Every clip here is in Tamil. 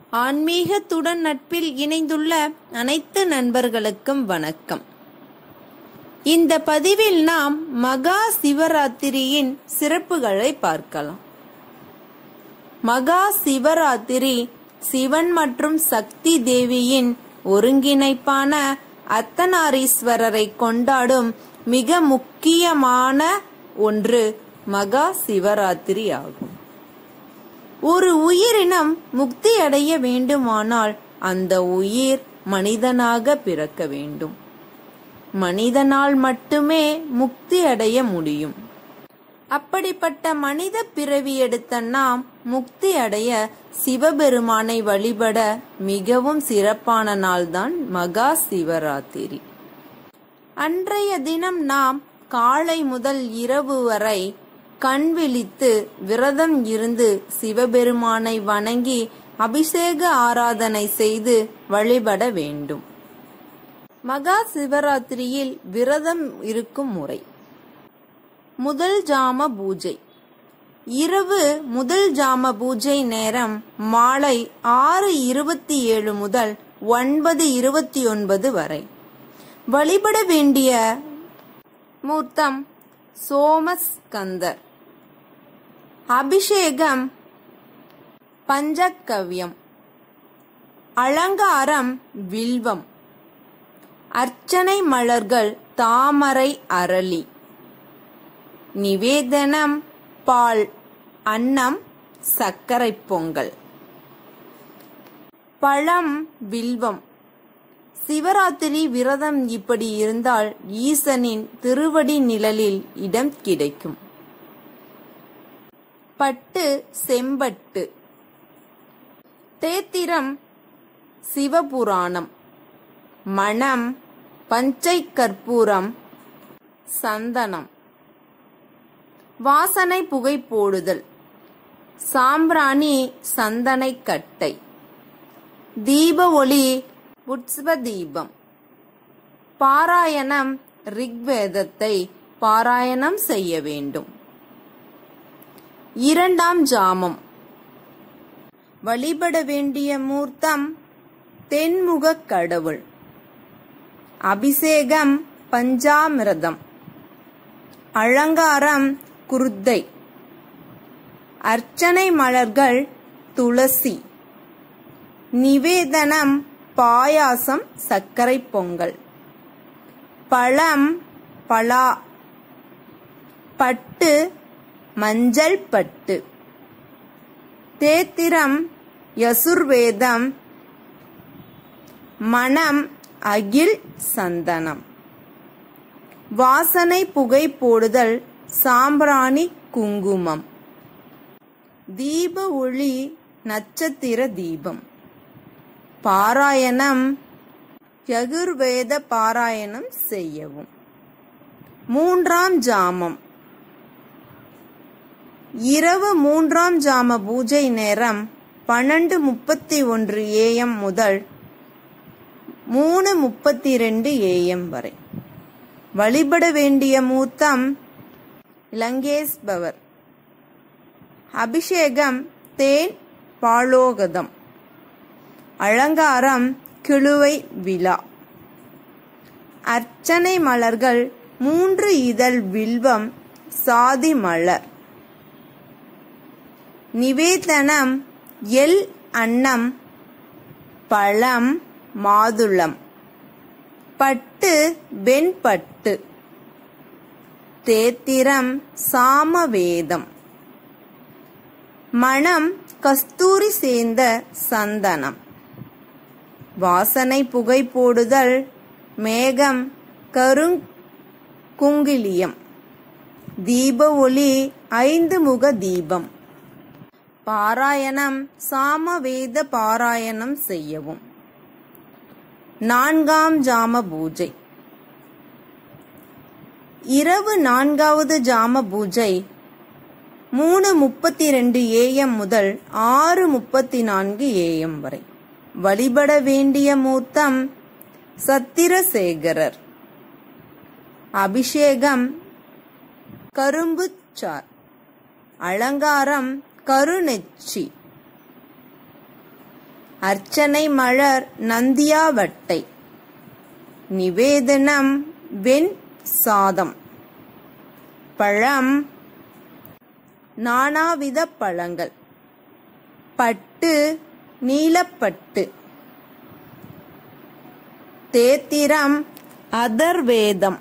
ஆன்மீகத்துடன் நட்பில் இணைந்துள்ள அனைத்து நண்பர்களுக்கும் வணக்கம் இந்த பதிவில் நாம் மகா சிவராத்திரியின் சிறப்புகளை பார்க்கலாம் மகா சிவராத்திரி சிவன் மற்றும் சக்தி தேவியின் ஒருங்கிணைப்பான அர்த்தநாரீஸ்வரரை கொண்டாடும் மிக முக்கியமான ஒன்று மகா சிவராத்திரி ஆகும் ஒரு உயிரினம் முக்தி அடைய வேண்டுமானால் அந்த உயிர் மனிதனாக பிறக்க வேண்டும் மனிதனால் மட்டுமே முக்தி அடைய முடியும் அப்படிப்பட்ட மனித பிறவி எடுத்த நாம் முக்தி அடைய சிவபெருமானை வழிபட மிகவும் சிறப்பான நாள்தான் மகா சிவராத்திரி அன்றைய தினம் நாம் காலை முதல் இரவு வரை கண் விழித்து விரதம் இருந்து சிவபெருமானை வணங்கி அபிஷேக ஆராதனை செய்து வழிபட வேண்டும் மகா சிவராத்திரியில் விரதம் இருக்கும் முறை முதல் ஜாம பூஜை இரவு முதல் ஜாம பூஜை நேரம் மாலை ஆறு இருபத்தி ஏழு முதல் ஒன்பது இருபத்தி ஒன்பது வரை வழிபட வேண்டிய மூர்த்தம் சோமஸ்கந்தர் அபிஷேகம் பஞ்சகவ்யம் அலங்காரம் வில்வம் அர்ச்சனை மலர்கள் தாமரை அரளி நிவேதனம் பால் அன்னம் சர்க்கரை பொங்கல் பழம் வில்வம் சிவராத்திரி விரதம் இப்படி இருந்தால் ஈசனின் திருவடி நிழலில் இடம் கிடைக்கும் பட்டு செம்பட்டு தேத்திரம் சிவபுராணம் மணம் பஞ்சை கற்பூரம் சந்தனம் வாசனை புகை போடுதல் சாம்பிராணி சந்தனை கட்டை தீப ஒளி உட்சவ தீபம் பாராயணம் ரிக்வேதத்தை பாராயணம் செய்ய வேண்டும் இரண்டாம் ஜாமம் வழிபட வேண்டிய மூர்த்தம் தென்முக கடவுள் அபிஷேகம் பஞ்சாமிரதம் அலங்காரம் குருத்தை அர்ச்சனை மலர்கள் துளசி நிவேதனம் பாயாசம் சர்க்கரை பொங்கல் பழம் பலா பட்டு மஞ்சள் பட்டு தேத்திரம் யசுர்வேதம் மணம் அகில் சந்தனம் வாசனை புகை போடுதல் சாம்பிராணி குங்குமம் தீப ஒளி நட்சத்திர தீபம் பாராயணம் யகுர்வேத பாராயணம் செய்யவும் மூன்றாம் ஜாமம் இரவு மூன்றாம் ஜாம பூஜை நேரம் பன்னெண்டு முப்பத்தி ஒன்று ஏஎம் முதல் மூணு முப்பத்தி ரெண்டு ஏஎம் வரை வழிபட வேண்டிய மூர்த்தம் லங்கேஸ்பவர் அபிஷேகம் தேன் பாலோகதம் அலங்காரம் கிழுவை விழா அர்ச்சனை மலர்கள் மூன்று இதழ் வில்வம் சாதி மலர் நிவேதனம் எல் அன்னம் பழம் மாதுளம் பட்டு வெண்பட்டு தேத்திரம் சாமவேதம் மணம் கஸ்தூரி சேர்ந்த சந்தனம் வாசனை புகை போடுதல் மேகம் கருங் குங்கிலியம் தீப ஒளி ஐந்து முக தீபம் பாராயணம் சாமவேத பாராயணம் செய்யவும் நான்காம் ஜாம பூஜை இரவு நான்காவது ஜாம பூஜை மூணு முப்பத்தி ரெண்டு ஏஎம் முதல் ஆறு முப்பத்தி நான்கு ஏஎம் வரை வழிபட வேண்டிய மூர்த்தம் சத்திரசேகரர் அபிஷேகம் கரும்புச்சார் அலங்காரம் கருநெச்சி அர்ச்சனை மலர் நந்தியாவட்டை நிவேதனம் வெண் சாதம் பழம் நானாவித பழங்கள் பட்டு நீலப்பட்டு தேத்திரம் அதர்வேதம்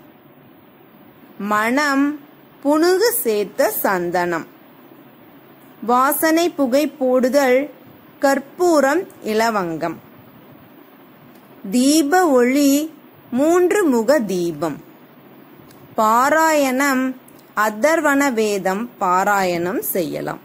மணம் புனுகு சேர்த்த சந்தனம் வாசனை புகை போடுதல் கற்பூரம் இலவங்கம் தீப ஒளி மூன்று முக தீபம் பாராயணம் அதர்வன வேதம் பாராயணம் செய்யலாம்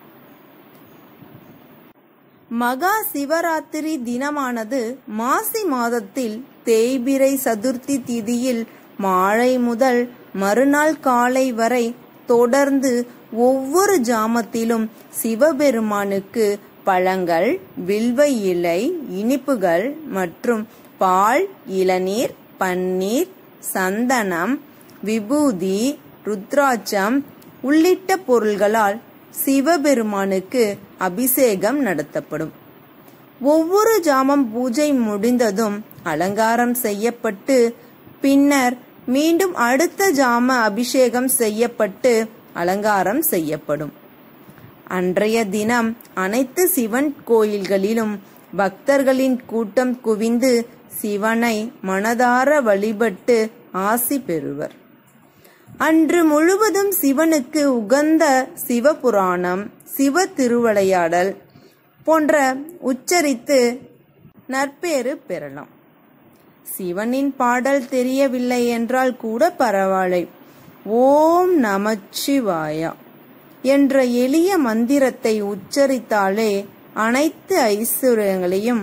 மகா சிவராத்திரி தினமானது மாசி மாதத்தில் தேய்பிரை சதுர்த்தி திதியில் மாலை முதல் மறுநாள் காலை வரை தொடர்ந்து ஒவ்வொரு ஜாமத்திலும் சிவபெருமானுக்கு பழங்கள் வில்வ இலை இனிப்புகள் மற்றும் பால் இளநீர் பன்னீர் சந்தனம் விபூதி ருத்ராட்சம் உள்ளிட்ட பொருள்களால் சிவபெருமானுக்கு அபிஷேகம் நடத்தப்படும் ஒவ்வொரு ஜாமம் பூஜை முடிந்ததும் அலங்காரம் செய்யப்பட்டு பின்னர் மீண்டும் அடுத்த ஜாம அபிஷேகம் செய்யப்பட்டு அலங்காரம் செய்யப்படும் அன்றைய தினம் அனைத்து சிவன் கோயில்களிலும் பக்தர்களின் கூட்டம் குவிந்து சிவனை மனதார வழிபட்டு ஆசி பெறுவர் அன்று முழுவதும் சிவனுக்கு உகந்த சிவபுராணம் சிவ திருவிளையாடல் போன்ற உச்சரித்து நற்பேறு பெறலாம் சிவனின் பாடல் தெரியவில்லை என்றால் கூட பரவாயில்லை ஓம் நமச்சிவாயா என்ற எளிய மந்திரத்தை உச்சரித்தாலே அனைத்து ஐஸ்வர்யங்களையும்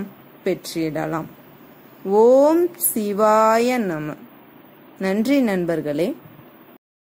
பெற்றிடலாம் ஓம் சிவாய நம நன்றி நண்பர்களே